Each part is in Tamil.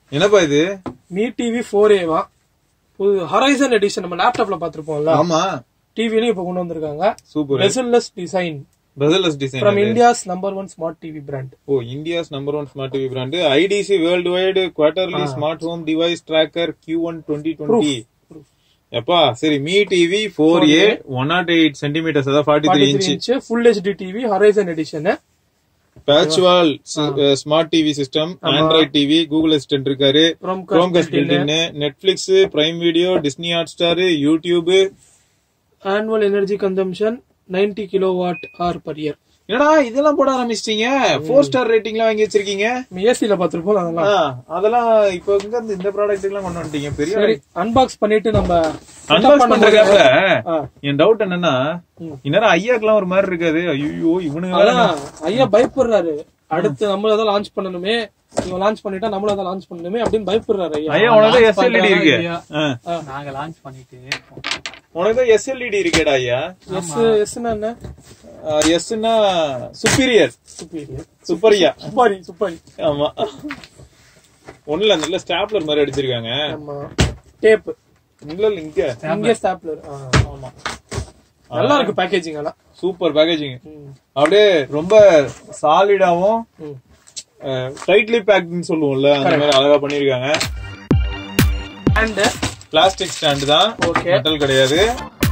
என்னப்பா இது மீ டிவி ஃபோர் ஏவா புது ஹரைசன் எடிஷன் நம்ம லேப்டாப்ல பாத்திருப்போம்ல ஆமா டிவிலையும் இப்ப கொண்டு வந்திருக்காங்க super bezelless design borderless design from India's number one smart TV brand ஓ India's number one smart TV brand IDC worldwide quarterly smart home device tracker Q one twenty twenty எப்பா சரி Mi TV four A one nought eight centimetres அதாவது forty three inch inch full HD TV Horizon Edition PatchWall smart TV system Android TV Google Assistant இருக்காரு Chromecast Chromecast built-in Netflix Prime video Disney Hotstar YouTube annual energy consumption 90 kilowatt hour per year என்னடா இதெல்லாம் போட ஆரம்பிச்சிட்டீங்க ஃபோர் ஸ்டார் ரேட்டிங்லாம் வாங்கி வச்சிருக்கீங்க ஏசில பாத்திருப்போம் அதெல்லாம் ஆ, அதெல்லாம் இப்ப இங்க இருந்து இந்த ப்ராடக்ட் எல்லாம் கொண்டு வந்துட்டீங்க பெரிய சரி அன்பாக்ஸ் பண்ணிட்டு நம்ம அன்பாக்ஸ் பண்றதுக்காக ஆ. என் டவுட் என்னன்னா இந்நேரம் ஐயாக்கெல்லாம் ஒரு மாதிரி இருக்காது ஐயோ இவனுங்க வேற அதான் ஐயா பயப்படுறாரு அடுத்து நம்மள தான் லான்ச் பண்ணணுமே இவன் லான்ச் பண்ணிட்டா நம்மள தான் லான்ச் பண்ணணுமே அப்படின்னு பயப்படுறாரு ஐயா ஐயா உனக்கு எஸ்எல்இடி இருக்கு ஆ. நாங்க லான்ச் பண்ணிட்டு இருக்கோம். உனக்கு தான் எஸ்எல்இடி இருக்கேடா ஐயா எஸ் எஸ்னா என்ன எஸ்னா சுப்பீரியர் சுப்பீரியர் சூப்பரியா சுப்பாரி சுப்பாரி ஆமா ஒண்ணுல நல்ல ஸ்டாப்லர் மாதிரி அடிச்சிருக்காங்க ஆமா டேப் இல்ல இல்ல இங்க இங்கே ஸ்டாப்லர் ஆமா நல்லா இருக்கு பேக்கேஜிங் எல்லாம் சூப்பர் பேக்கேஜிங் ம். அப்படியே ரொம்ப சாலிடாவும் ம். டைட்லி பேக்ட்னு சொல்லுவோம்ல அந்த மாதிரி அழகா பண்ணிருக்காங்க அண்ட் பிளாஸ்டிக் ஸ்டாண்ட் தான் Okay. மெட்டல் கிடையாது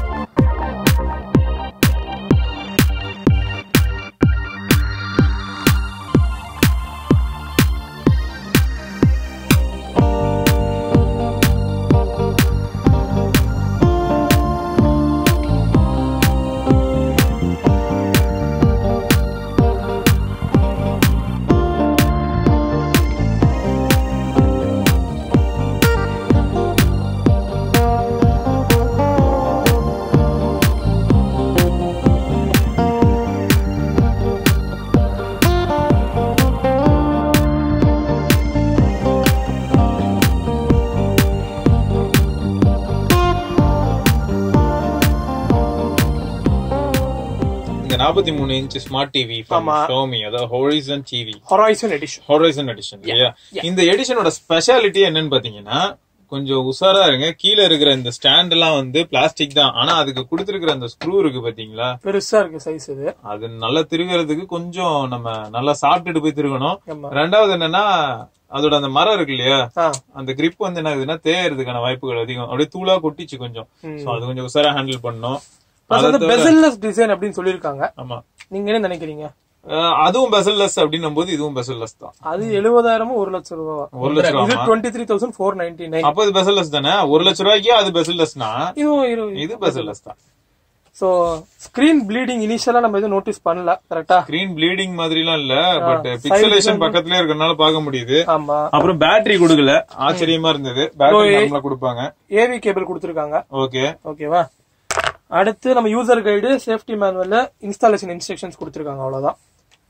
இந்த 43 மூணு இன்ச் ஸ்மார்ட் டிவி ஆமா. ஷோமி அதாவது Horizon TV Horizon Edition Horizon Edition இல்லையா இந்த எடிஷனோட ஸ்பெஷாலிட்டி என்னன்னு பாத்தீங்கன்னா கொஞ்சம் உஷாரா இருங்க கீழ இருக்கிற இந்த ஸ்டாண்ட் எல்லாம் வந்து பிளாஸ்டிக் தான் ஆனா அதுக்கு கொடுத்திருக்கிற அந்த ஸ்க்ரூ இருக்கு பாத்தீங்களா பெருசா இருக்கு சைஸ் இது அது நல்லா திருகிறதுக்கு கொஞ்சம் நம்ம நல்லா சாப்பிட்டுட்டு போய் திருகணும் ஆமா ரெண்டாவது என்னன்னா அதோட அந்த மரம் இருக்கு இல்லையா ஆ அந்த grip வந்து என்ன ஆகுதுன்னா தேயறதுக்கான வாய்ப்புகள் அதிகம் அப்படியே தூளா கொட்டிச்சு கொஞ்சம் ம். சோ அது கொஞ்சம் உஷாரா ஹேண்டில் பண்ணணும் Plus அதை வந்து தவிர- பெசல்லெஸ் டிசைன் அப்படின்னு சொல்லிருக்காங்க ஆமா நீங்க என்ன நினைக்கிறீங்க அஹ் அதுவும் பெசல்லெஸ் அப்படின்னும் போது இதுவும் பெசல்லெஸ் தான் அது எழுபதாயிரமும் ஒரு லட்சம் ரூபா ஒரு லட்சம் இது ரூபாமா? Twenty three thousand four ninety nine அப்ப இது பெசல்லெஸ் தானே ஒரு லட்ச ரூபாய்க்கு அது பெசல்லெஸ்னா இதுவும் இரு- இது பெசல்லெஸ் தான் சோ ஸ்கிரீன் ப்ளீடிங் இனிஷியலா நம்ம எதுவும் நோட்டீஸ் பண்ணல கரெக்டா ஸ்கிரீன் ப்ளீடிங் மாதிரிலாம் இல்ல பட் பிக்சலேஷன் பக்கத்துலயே இருக்கறனால பார்க்க முடியுது ஆமா அப்புறம் பேட்டரி கொடுக்கல ஆச்சரியமா இருந்தது பேட்டரி நார்மலா கொடுப்பாங்க ஏவி கேபிள் கொடுத்துருக்காங்க ஓகே ஓகேவா அடுத்து நம்ம யூசர் கைடு சேஃப்டி மேனுவல்ல இன்ஸ்டாலேஷன் இன்ஸ்ட்ரக்ஷன்ஸ் கொடுத்துருக்காங்க அவ்வளவுதான்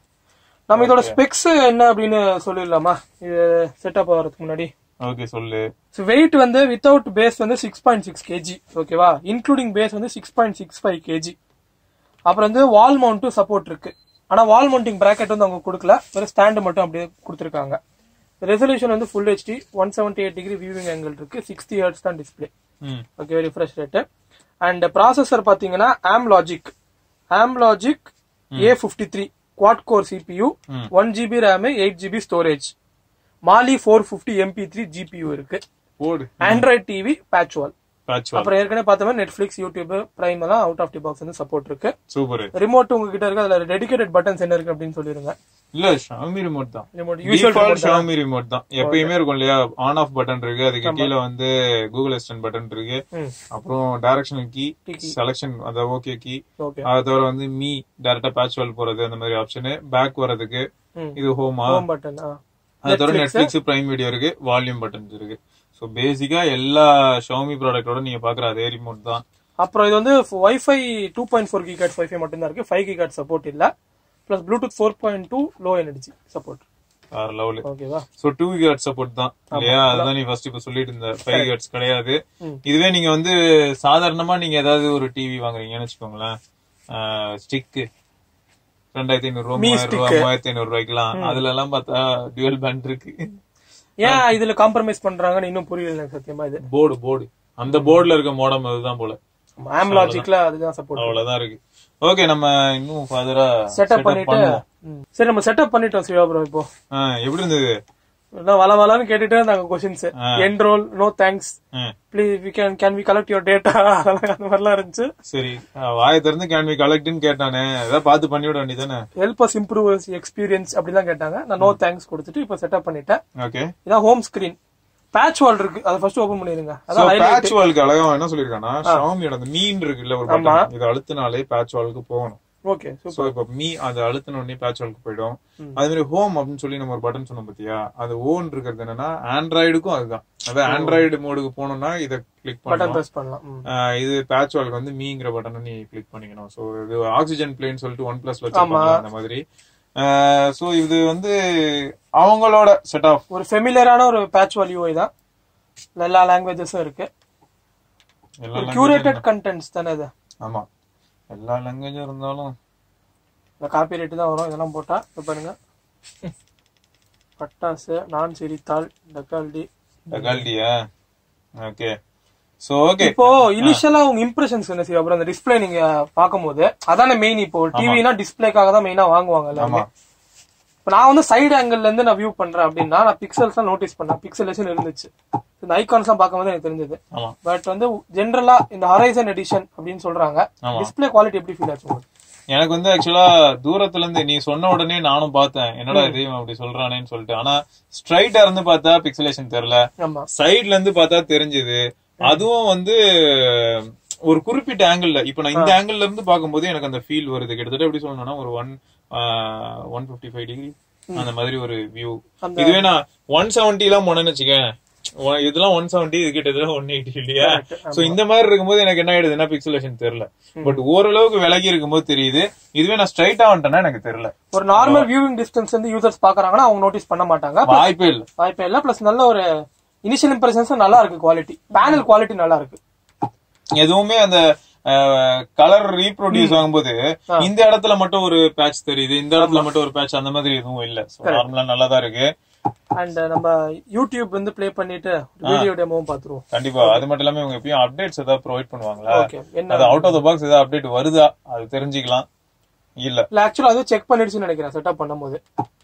நம்ம இதோட ஸ்பெக்ஸ் என்ன அப்படின்னு சொல்லிடலாமா இது செட்டப் ஆகிறதுக்கு முன்னாடி ஓகே சொல்லு வெயிட் வந்து வித்தவுட் பேஸ் வந்து சிக்ஸ் பாயிண்ட் சிக்ஸ் கேஜி ஓகேவா இன்க்ளூடிங் பேஸ் வந்து six point six five KG அப்புறம் வந்து வால் மவுண்ட்டும் சப்போர்ட் இருக்கு ஆனா வால் மவுண்டிங் பிராக்கெட் வந்து அவங்க கொடுக்கல வெறும் ஸ்டாண்டு மட்டும் அப்படியே கொடுத்துருக்காங்க ரெசல்யூஷன் வந்து full HD one seventy eight degree viewing angle இருக்கு சிக்ஸ்டி ஹர்ட்ஸ் தான் டிஸ்பிளே ம் okay refresh rate and processor பாத்தீங்கன்னா Amlogic Amlogic A fifty three quad core CPU one GB RAM eight GB storage Mali four fifty MP three GPU இருக்கு போடு ஆண்ட்ராய்ட் டிவி பேட்ச்வால் பேட்ச் அப்புறம் ஏற்கனவே பார்த்த மாதிரி நெட்ஃபிளிக்ஸ் யூடியூப் பிரைம் எல்லாம் அவுட் ஆஃப் தி பாக்ஸ் வந்து சப்போர்ட் இருக்கு சூப்பர் ரிமோட் உங்ககிட்ட இருக்கு அதுல டெடிகேட்டட் பட்டன்ஸ் என்ன இருக்கு அப்படின்னு சொல்லிருங்க இல்ல ஷாமி ரிமோட் தான் remote usual default Xiaomi remote தான் எப்பயுமே இருக்கும் இல்லையா ஆன் ஆஃப் பட்டன் இருக்கு அதுக்கு கீழ வந்து கூகுள் அசிஸ்டன்ட் பட்டன் இருக்கு ம். அப்புறம் டைரக்ஷனல் கீ செலக்ஷன் அந்த ஓகே கீ ஓகே அதை தவிர வந்து மீ டைரக்டா பேட்ச் வால் போறது அந்த மாதிரி ஆப்ஷன் பேக் வரதுக்கு ம். இது ஹோமா ஹோம் பட்டன் அதை தவிர நெட்ஃபிளிக்ஸ் பிரைம் வீடியோ இருக்கு வால்யூம் பட்டன்ஸ் இருக்கு சோ பேசிக்கா எல்லா ஷாமி ப்ராடக்டோட நீங்க பாக்குற அதே ரிமோட் தான் அப்புறம் இது வந்து wifi two point four gigahertz wifi மட்டும் தான் இருக்கு ஃபைவ் கிகாட் சப்போர்ட் இல்ல plus Bluetooth four point two low energy support வேற லெவலு ஓகேவா சோ டூ கிகாட் சப்போர்ட் தான் இல்லையா அதுதான் நீ ஃபர்ஸ்ட் இப்ப சொல்லிட்டு இருந்த ஃபைவ் கிகாட்ஸ் கிடையாது ம். இதுவே நீங்க வந்து சாதாரணமா நீங்க ஏதாவது ஒரு டிவி வாங்குறீங்கன்னு வச்சுக்கோங்களேன் ஸ்டிக் ரெண்டாயிரத்தி ஐநூறு ரூபாய் மீ மூவாயிரம் ரூபாய் stick. மூவாயிரத்தி ஐநூறு ரூபாய்க்குலாம் அதுல எல்லாம் பார்த்தா டியூவல் பேண்ட் இருக்கு ஏன் இதுல காம்ப்ரமைஸ் பண்றாங்கன்னு இன்னும் புரியல எனக்கு சத்தியமா இது போர்டு போர்டு அந்த போர்டுல இருக்க மோடம் அதுதான் போல ஆம்லாஜிக்ல அதுதான் சப்போர்ட் அவ்வளவுதான் இருக்கு ஓகே நம்ம இன்னும் ஃபர்தரா செட்டப் பண்ணிட்டு ம். சரி நம்ம செட்டப் பண்ணிட்டோம் சிவா ப்ரோ இப்போ எப்படி இருந்தது எல்லாம் வள வளன்னு கேட்டுட்டே இருந்தாங்க questions enrol no thanks ah, please we can can we collect your data அந்த மாதிரிலாம் இருந்துச்சு சரி அஹ், வாயை திறந்து கேன் வி கலெக்ட்னு கேட்டானே ஏதாவது பார்த்து பண்ணி விட வேண்டியதானே ஹெல்ப் அஸ் இம்ப்ரூவ் எக்ஸ்பீரியன்ஸ் அப்படிலாம் கேட்டாங்க நான் நோ தேங்க்ஸ் கொடுத்துட்டு இப்போ செட்டப் பண்ணிட்டேன் ஓகே இதான் ஹோம் ஸ்கிரீன் பேட்ச் வால் இருக்கு அதை ஃபர்ஸ்ட் ஓபன் பண்ணிருங்க சோ அதான் highlight. பேட்ச் வால்க்கு அழகா அவன் என்ன சொல்லிருக்கானா ஷாமியோட அந்த மீன் இருக்குல்ல ஒரு பட்டன் இதை அழுத்தினாலே பேட்ச் வால்க்கு போகணும் ஓகே சூப்பர் சோ இப்ப மீ அதை அழுத்தின உடனே பேட்ச் வால்க்கு போயிடும் அதே மாதிரி ஹோம் அப்படின்னு சொல்லி நம்ம ஒரு பட்டன் சொன்னோம் பாத்தியா அது ஓன் இருக்கிறது என்னன்னா ஆண்ட்ராய்டுக்கும் அதுதான் அதாவது ஆண்ட்ராய்டு மோடுக்கு போகணும்னா இதை கிளிக் பட்டன் பண்ணலாம் பிரஸ் பண்ணலாம் ம். ஆஹ் இது பேட்ச் வால்க்கு வந்து மீங்கிற பட்டனை நீ கிளிக் பண்ணிக்கணும் சோ இது ஆக்சிஜன் பிளேன் சொல்லிட்டு ஒன் பிளஸ்ல வச்சிருப்பாங்க அந்த மாதிரி சோ இது வந்து அவங்களோட செட் ஆஃப் ஒரு ஃபெமிலியரான ஒரு பேட்ச் வால் யூஐ தான் இதுல எல்லா லாங்குவேஜஸும் இருக்கு எல்லா language- கியூரேட்டட் கண்டென்ட்ஸ் தானே இது ஆமா எல்லா லாங்குவேஜும் இருந்தாலும் இந்த காப்பி ரேட்டு தான் வரும் இதெல்லாம் போட்டா இப்ப பாருங்க பட்டாசு நான் சிரித்தாள் டக்கால்டி டகால்டியா ஓகே சோ ஓகே இப்போ இனிஷியலா உங்க இம்ப்ரெஷன்ஸ் என்ன செய்யும் அப்புறம் அந்த டிஸ்பிளே நீங்க பாக்கும்போது அதானே மெயின் இப்போ டிவினா டிஸ்பிளேக்காக தான் மெயினா வாங்குவாங்க எல்லாமே ஆமா இப்போ நான் வந்து சைடு ஆங்கிள் இருந்து நான் வியூ பண்றேன் அப்படின்னா நான் பிக்சல்ஸ் தான் நோட்டீஸ் பண்ணேன் பிக்சலேஷன் இருந்துச்சு இந்த ஐகான்ஸ் எல்லாம் பார்க்கும்போது எனக்கு தெரிஞ்சது ஆமா பட் வந்து ஜென்ரலா இந்த ஹரைசன் எடிஷன் அப்படின்னு சொல்றாங்க ஆமா. டிஸ்பிளே குவாலிட்டி எப்படி ஃபீல் ஆச்சு உங்களுக்கு எனக்கு வந்து ஆக்சுவலா தூரத்துல இருந்து நீ சொன்ன உடனே நானும் பார்த்தேன் என்னடா இது இவன் அப்படி சொல்றானேன்னு சொல்லிட்டு ஆனா ஸ்ட்ரைட்டா இருந்து பார்த்தா பிக்சலேஷன் தெரியல ஆமா சைடுல இருந்து பார்த்தா தெரிஞ்சது அதுவும் வந்து ஒரு குறிப்பிட்ட ஆங்கிள் இப்ப நான் இந்த ஆங்கிள் இருந்து பார்க்கும்போது எனக்கு அந்த ஃபீல் வருது கிட்டத்தட்ட எப்படி சொல்லணும்னா ஒரு one one fifty five degree அந்த மாதிரி ஒரு வியூ அந்த- இதுவே நான் ஒன் செவன்டி எல்லாம் போனேன்னு வச்சுக்கேன் ஒ- இதெல்லாம் ஒன் செவன்டி இது கிட்டத்தட்ட ஒன் எயிட்டி இல்லையா சோ இந்த மாதிரி இருக்கும்போது எனக்கு என்ன ஆயிடுதுன்னா பிக்சலேஷன் தெரியல பட் ஓரளவுக்கு விலகி இருக்கும்போது தெரியுது இதுவே நான் ஸ்ட்ரைட்டா வந்துட்டேன்னா எனக்கு தெரியல ஒரு நார்மல் வியூவிங் டிஸ்டன்ஸ் வந்து யூசர்ஸ் பாக்குறாங்கன்னா அவங்க நோட்டீஸ் பண்ண மாட்டாங்க வாய்ப்பே இல்ல வாய்ப்பே இல்ல பிளஸ் நல்ல ஒரு இனிஷியல் இம்ப்ரெஷன்ஸ் நல்லா இருக்கு குவாலிட்டி பேனல் குவாலிட்டி நல்லா இருக்கு எதுவுமே அந்த கலர் ரீப்ரொடியூஸ் ஆகும்போது இந்த இடத்துல மட்டும் ஒரு பேட்ச் தெரியுது இந்த இடத்துல மட்டும் ஒரு பேட்ச் அந்த மாதிரி எதுவும் இல்ல நார்மலா நல்லா தான் இருக்கு அண்ட் நம்ம யூடியூப் வந்து ப்ளே பண்ணிட்டு வீடியோ டெமோவும் பாத்துருவோம் கண்டிப்பா அது மட்டும் இல்லாம இவங்க எப்பயும் அப்டேட்ஸ் ஏதாவது ப்ரொவைட் பண்ணுவாங்களா ஓகே என்ன அது அவுட் ஆஃப் த பாக்ஸ் ஏதாவது அப்டேட் வருதா அது தெரிஞ்சுக்கலாம் இல்ல இல்ல ஆக்சுவலா அது செக் பண்ணிடுச்சுன்னு நினைக்கிறேன் செட்டப் பண்ணும்போது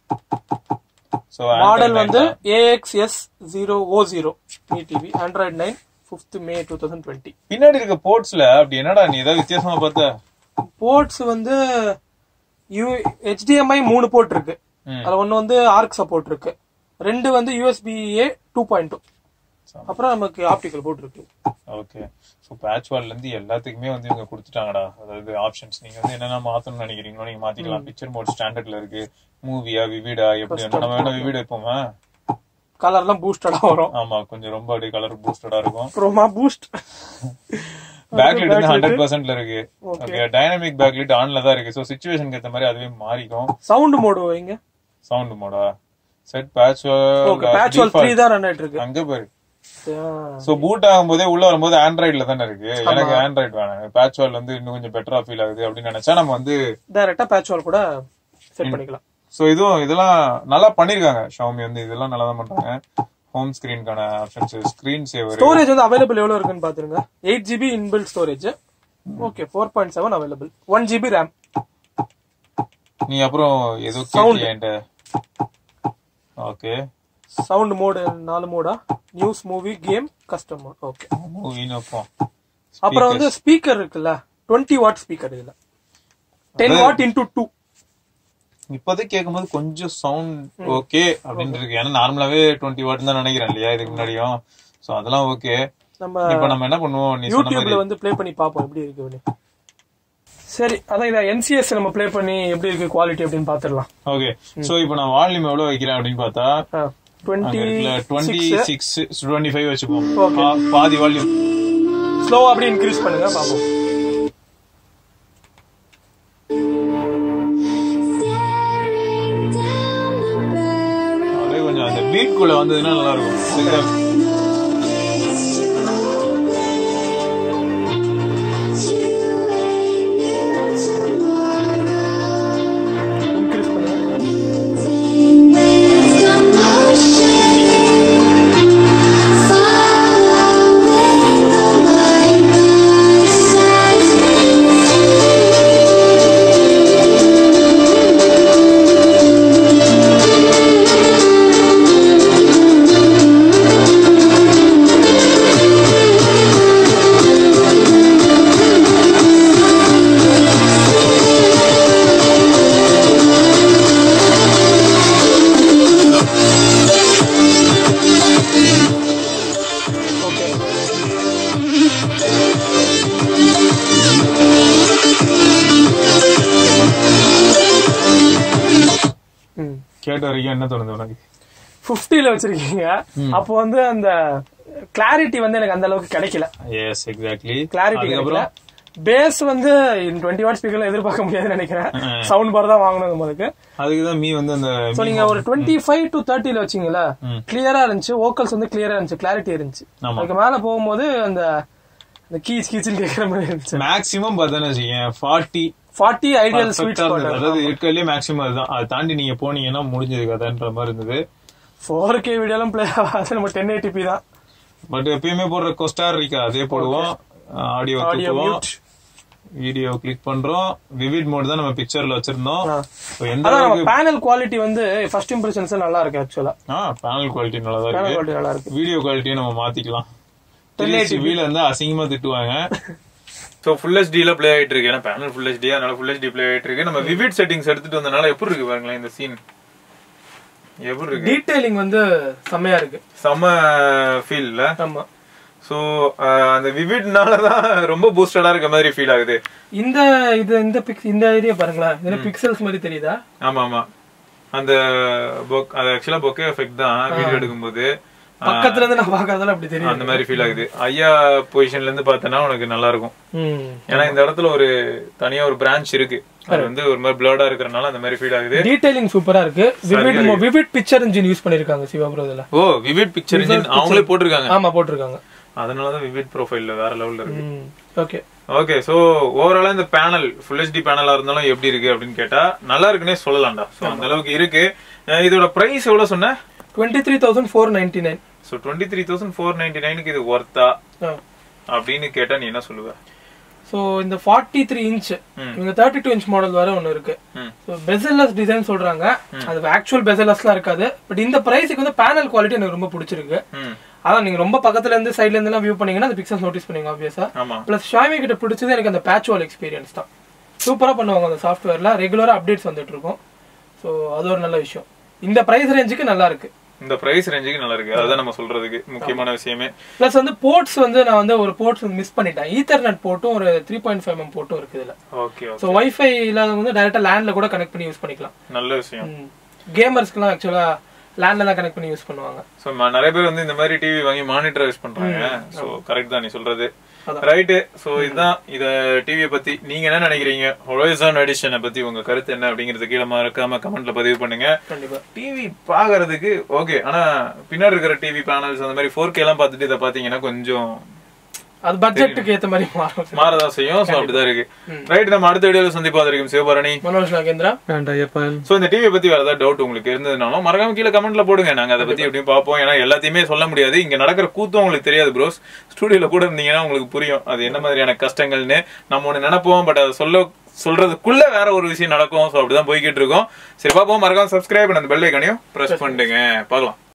சோ மாடல் வந்து AXS zero O zero TV Android nine fifth May two thousand twenty பின்னாடி இருக்க போர்ட்ஸ்ல அப்படி என்னடா நீ ஏதாவது வித்தியாசமா பார்த்த போர்ட்ஸ் வந்து யூ HDMI மூணு போர்ட் இருக்கு ம். அதுல ஒன்னு வந்து ஆர்க் சப்போர்ட் இருக்கு ரெண்டு வந்து USB A two point two அப்புறம் நமக்கு ஆப்டிக்கல் போர்ட் இருக்கு ஓகே சோ பேட்ச் வால்ல இருந்து எல்லாத்துக்குமே வந்து இவங்க கொடுத்துட்டாங்கடா அதாவது ஆப்ஷன்ஸ் நீங்க வந்து என்னென்ன மாத்தணும்னு நினைக்கிறீங்களோ நீங்க மாத்திக்கலாம் பிக்சர் மோட் ஸ்டாண்டர்ட்ல இருக்கு மூவியா விவிடா எப்படி நம்ம வேணா விவிட் வைப்போமா கலர்லாம் பூஸ்டடா வரும் ஆமா கொஞ்சம் ரொம்ப அப்படியே கலர் பூஸ்டடா இருக்கும் அப்புறமா பூஸ்ட் பேக்லைட் வந்து ஹண்ட்ரட் பர்சன்ட்ல இருக்கு ஓகே டைனமிக் பேக்லைட் ஆன்ல தான் இருக்கு சோ சுச்சுவேஷனுக்கு ஏத்த மாதிரி அதுவே மாறிக்கும் சவுண்ட் மோடு வைங்க சவுண்ட் மோடா set patch okay PatchWall three தான் ரன் ஆயிட்டு இருக்கு அங்க பாரு ஆ. சோ பூட் ஆகும்போதே உள்ள வரும்போது ஆண்ட்ராய்ட்ல தானே இருக்கு எனக்கு ஆண்ட்ராய்ட் வேணாம் பேட்ச் வால் வந்து இன்னும் கொஞ்சம் பெட்டரா ஃபீல் ஆகுது அப்படின்னு நினைச்சா நம்ம வந்து டைரக்டா பேட்ச் வால் கூட செட் பண்ணிக்கலாம் சோ இதுவும் இதெல்லாம் நல்லா பண்ணிருக்காங்க ஷாமி வந்து இதெல்லாம் நல்லா தான் பண்றாங்க ஹோம் ஸ்கிரீனுக்கான ஆப்ஷன்ஸ் ஸ்கிரீன் சேவர் ஸ்டோரேஜ் வந்து அவைலபிள் எவ்வளவு இருக்குன்னு பாத்துருங்க eight GB inbuilt storage okay four point seven available one GB RAM நீ அப்புறம் ஏதோ கேட்டியா என்கிட்ட ஓகே சவுண்ட் மோடு நாலு மோடா news movie game custom mode okay மூவின்னு வைப்போம் அப்புறம் வந்து ஸ்பீக்கர் இருக்குல்ல டுவெண்ட்டி வாட் ஸ்பீக்கர் இதுல டென் வாட் இன்டூ டூ இப்போதைக்கு கேட்கும்போது கொஞ்சம் சவுண்ட் ஓகே அப்படின்னு இருக்கு ஏன்னா நார்மலாவே டுவெண்ட்டி வாட் தான் நினைக்கிறேன் இல்லையா இதுக்கு முன்னாடியும் சோ அதெல்லாம் ஓகே நம்ம இப்போ நம்ம என்ன பண்ணுவோம் நீ சொன்ன மாதிரி யூடியூப்ல வந்து ப்ளே பண்ணி பார்ப்போம் எப்படி இருக்குன்னு சரி அதான் இதை என்சிஎஸ் நம்ம ப்ளே பண்ணி எப்படி இருக்கு குவாலிட்டி அப்படின்னு பாத்துடலாம் ஓகே சோ இப்போ நான் வால்யூம் எவ்வளவு வைக்கிறேன் அப்படின்னு பார்த்தா twenty twenty six twenty five வச்சுப்போம் Okay. பா- பாதி வால்யூம் ஸ்லோ அப்படியே இன்க்ரீஸ் பண்ணுங்க பாப்போம் அப்படியே கொஞ்சம் அந்த பீட் குள்ள வந்ததுன்னா நல்லா இருக்கும் இதுக்கு இன்க்ரீஸ் பண்ணுங்க பட்ஜெட் வரைக்கும் என்ன தோணுது உனக்கு 50ல வச்சிருக்கீங்க அப்போ வந்து அந்த கிளாரிட்டி வந்து எனக்கு அந்த அளவுக்கு கிடைக்கல எஸ் எக்ஸாக்ட்லி கிளாரிட்டி கிடைக்கல பேஸ் வந்து டுவெண்ட்டி வாட் ஸ்பீக்கர்ல எதிர்பார்க்க முடியாதுன்னு நினைக்கிறேன் சவுண்ட் பார் தான் வாங்கணும் நம்மளுக்கு அதுக்கு தான் மீ வந்து அந்த சோ நீங்க ஒரு டுவெண்ட்டி ஃபைவ் டு தேர்ட்டில வச்சீங்களா கிளியரா இருந்துச்சு வோக்கல்ஸ் வந்து கிளியரா இருந்துச்சு கிளாரிட்டி இருந்துச்சு ஆமா. அதுக்கு மேல போகும்போது அந்த அந்த கீச் கீச்சுன்னு கேக்குற மாதிரி இருந்துச்சு மேக்ஸிமம் பார்த்தேன்னு வச்சுக்கேன் ஃபார்ட்டி ஃபார்ட்டி ஐடியல் ஸ்வீட் அதாவது இருக்கிறதுலே மேக்ஸிமம் அதுதான் அதை தாண்டி நீங்க போனீங்கன்னா முடிஞ்சது கதைன்ற மாதிரி இருந்தது ஃபோர் கே வீடியோலாம் பிளே ஆகாது நம்ம டென் எயிட்டிபி தான் பட் எப்பயுமே போடுற கொஸ்டார் இருக்கா அதே போடுவோம் ஆடியோ ஆடியோ தூக்குவோம் மியூட் வீடியோ கிளிக் பண்றோம் விவிட் மோட் தான் நம்ம பிக்சர்ல வச்சிருந்தோம் ஆ. So, எந்த அதான் நம்ம அளவுக்கு பேனல் குவாலிட்டி வந்து ஃபர்ஸ்ட் இம்ப்ரெஷன்ஸ் நல்லா இருக்கு ஆக்சுவலா ஆ பேனல் குவாலிட்டி நல்லா தான் பேனல் இருக்கு குவாலிட்டி நல்லா இருக்கு வீடியோ குவாலிட்டியை நம்ம மாத்திக்கலாம் 1080p. வீல வந்து அசிங்கமா திட்டுவாங்க சோ ஃபுல் ஹெச்டில ப்ளே ஆயிட்டு இருக்கு ஏன்னா பேனல் ஃபுல் ஹெச்டி அதனால ஃபுல் ஹெச்டி ப்ளே ஆயிட்டு இருக்கு நம்ம விவிட் செட்டிங்ஸ் எடுத்துட்டு வந்தனால எப்படி இருக்கு பாருங்களேன் இந்த சீன் எப்படி இருக்கு டீடைலிங் வந்து செம்மையா இருக்கு செம ஃபீல்ல ஆமா சோ அந்த விவிட்னால தான் ரொம்ப பூஸ்டடா இருக்க மாதிரி ஃபீல் ஆகுது இந்த இது இந்த பிக்ஸ் இந்த ஏரியா பாருங்களேன் இதுல பிக்சல்ஸ் மாதிரி தெரியுதா ஆமா ஆமா அந்த பொக் அது ஆக்சுவலா பொக்கே எஃபெக்ட் தான் வீடியோ எடுக்கும்போது பக்கத்துல இருந்து நான் பாக்குறதால அப்படி தெரியும் அந்த மாதிரி ஃபீல் ஆகுது ஐயா பொசிஷன்ல இருந்து பார்த்தனா உனக்கு நல்லா இருக்கும் ம். ஏன்னா இந்த இடத்துல ஒரு தனியா ஒரு பிரான்ச் இருக்கு அது வந்து ஒரு மாதிரி பிளர்டா இருக்கறனால அந்த மாதிரி ஃபீல் ஆகுது டீடைலிங் சூப்பரா இருக்கு vivid vivid picture engine use பண்ணிருக்காங்க சிவா ப்ரோ இதுல ஓ விவிட் பிக்சர் இன்ஜின் அவங்களே போட்டிருக்காங்க ஆமா போட்டிருக்காங்க அதனாலதான் விவிட் ப்ரொஃபைல்ல வேற லெவல்ல இருக்கு ஓகே ஓகே சோ ஓவராலா இந்த பேனல் ஃபுல் ஹெச்டி பேனலா இருந்தாலும் எப்படி இருக்கு அப்படின்னு கேட்டா நல்லா இருக்குன்னே சொல்லலாம்டா சோ அந்த அளவுக்கு இருக்கு அஹ் இதோட பிரைஸ் எவ்வளவு சொன்ன twenty three thousand four ninety nine so twenty three thousand four ninety நைனுக்கு இது ஒர்த்தா அப்படின்னு கேட்டா நீ என்ன சொல்லுவ ஸோ இந்த ஃபார்ட்டி த்ரீ இன்ச் இவங்க தேர்ட்டி டூ இன்ச் மாடல் வர ஒன்று இருக்கு ம். ஸோ பெசல்லஸ் டிசைன் சொல்றாங்க அது ஆக்சுவல் பெசல்லஸ்லாம் இருக்காது பட் இந்த பிரைஸுக்கு வந்து பேனல் குவாலிட்டி எனக்கு ரொம்ப பிடிச்சிருக்கு ம் அதான் நீங்க ரொம்ப பக்கத்துல இருந்து சைட்ல இருந்து எல்லாம் வியூ பண்ணீங்கன்னா அந்த பிக்சர்ஸ் நோட்டீஸ் பண்ணுவீங்க ஆப்வியஸா ஆமா பிளஸ் ஷாமி கிட்ட பிடிச்சது எனக்கு அந்த பேட்ச் வால் எக்ஸ்பீரியன்ஸ் தான் சூப்பரா பண்ணுவாங்க அந்த சாஃப்ட்வேர்ல ரெகுலரா அப்டேட்ஸ் வந்துட்டு இருக்கும் ஸோ அது ஒரு நல்ல விஷயம் இந்த பிரைஸ் ரேஞ்சுக்கு நல்லா இருக்கு இந்த பிரைஸ் ரேஞ்சுக்கு நல்லா இருக்கு அதுதான் நம்ம சொல்றதுக்கு முக்கியமான விஷயமே பிளஸ் வந்து போர்ட்ஸ் வந்து நான் வந்து ஒரு போர்ட்ஸ் மிஸ் பண்ணிட்டேன் ஈத்தர்நெட் போர்ட்டும் ஒரு த்ரீ பாயிண்ட் ஃபைவ் எம் போர்ட்டும் இருக்கு இதுல ஓகே ஓகே ஸோ வைஃபை இல்லாதவங்க வந்து டைரக்டா லேண்ட்ல கூட கனெக்ட் பண்ணி யூஸ் பண்ணிக்கலாம் நல்ல விஷயம் கேமர்ஸ்க்குலாம் ஆக்சுவலா லேண்ட்ல தான் கனெக்ட் பண்ணி யூஸ் பண்ணுவாங்க சோ நிறைய பேர் வந்து இந்த மாதிரி டிவி வாங்கி மானிட்டர் யூஸ் பண்றாங்க சோ கரெக்ட் தான் நீ சொல்றது அதான். ரைட்டு சோ இதுதான் இத டிவியை பத்தி நீங்க என்ன நினைக்கிறீங்க ஹொரைசான் எடிஷனை பத்தி உங்க கருத்து என்ன அப்படிங்கறது கீழே மறக்காம கமெண்ட்ல பதிவு பண்ணுங்க கண்டிப்பா டிவி பாக்குறதுக்கு ஓகே ஆனா பின்னாடி இருக்கிற டிவி பேனல்ஸ் அந்த மாதிரி ஃபோர் கே எல்லாம் பார்த்துட்டு இதை பாத்தீங்கன்னா கொஞ்சம் அது பட்ஜெட்டுக்கு ஏத்த மாதிரி மாறும் மாறதான் செய்யும் சோ அப்படிதான் இருக்கு ரைட் நம்ம அடுத்த வீடியோல சந்திப்பா வரைக்கும் சிவபரணி மனோஜ் நாகேந்திரா அண்ட் ஐயப்பன் சோ இந்த டிவியை பத்தி வேற ஏதாவது டவுட் உங்களுக்கு இருந்ததுனாலும் மறக்காம கீழே கமெண்ட்ல போடுங்க நாங்க அதை பத்தி எப்படியும் பார்ப்போம் ஏன்னா எல்லாத்தையுமே சொல்ல முடியாது இங்க நடக்கிற கூத்தும் உங்களுக்கு தெரியாது ப்ரோஸ் ஸ்டுடியோல கூட இருந்தீங்கன்னா உங்களுக்கு புரியும் அது என்ன மாதிரியான கஷ்டங்கள்னு நம்ம ஒண்ணு நினைப்போம் பட் அதை சொல்ல சொல்றதுக்குள்ள வேற ஒரு விஷயம் நடக்கும் சோ அப்படிதான் போய்கிட்டு இருக்கோம் சரி பாப்போம் மறக்காம சப்ஸ்கிரைப் அந்த பெல் ஐக்கனையும் பிரஸ் பண்ணுங்க பார்க்கலாம்